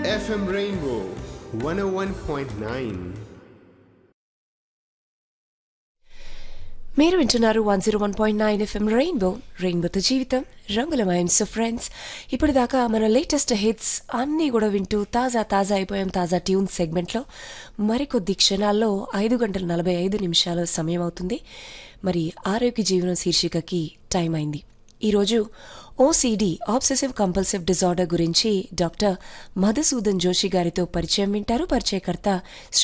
FM Rainbow 101.9. మీరు వింటున్నారు one zero one point nine FM Rainbow రెయిన్బోతో జీవితం రంగులమయం సో ఫ్రెండ్స్ ఇప్పుడు దాకా మన లేటెస్ట్ హిట్స్ అన్నీ కూడా వింటూ తాజా తాజా అయిపోయాం తాజా ట్యూన్ సెగ్మెంట్లో మరికొద్ది క్షణాల్లో ఐదు గంటల నలభై ఐదు నిమిషాల సమయం అవుతుంది మరి ఆరోగ్య జీవనం శీర్షికకి టైం అయింది ఈరోజు ఓసీడీ ఆబ్సెసివ్ కంపల్సివ్ డిజార్డర్ గురించి డాక్టర్ మధుసూదన్ జోషి గారితో పరిచయం వింటారు పరిచయకర్త శ్రీ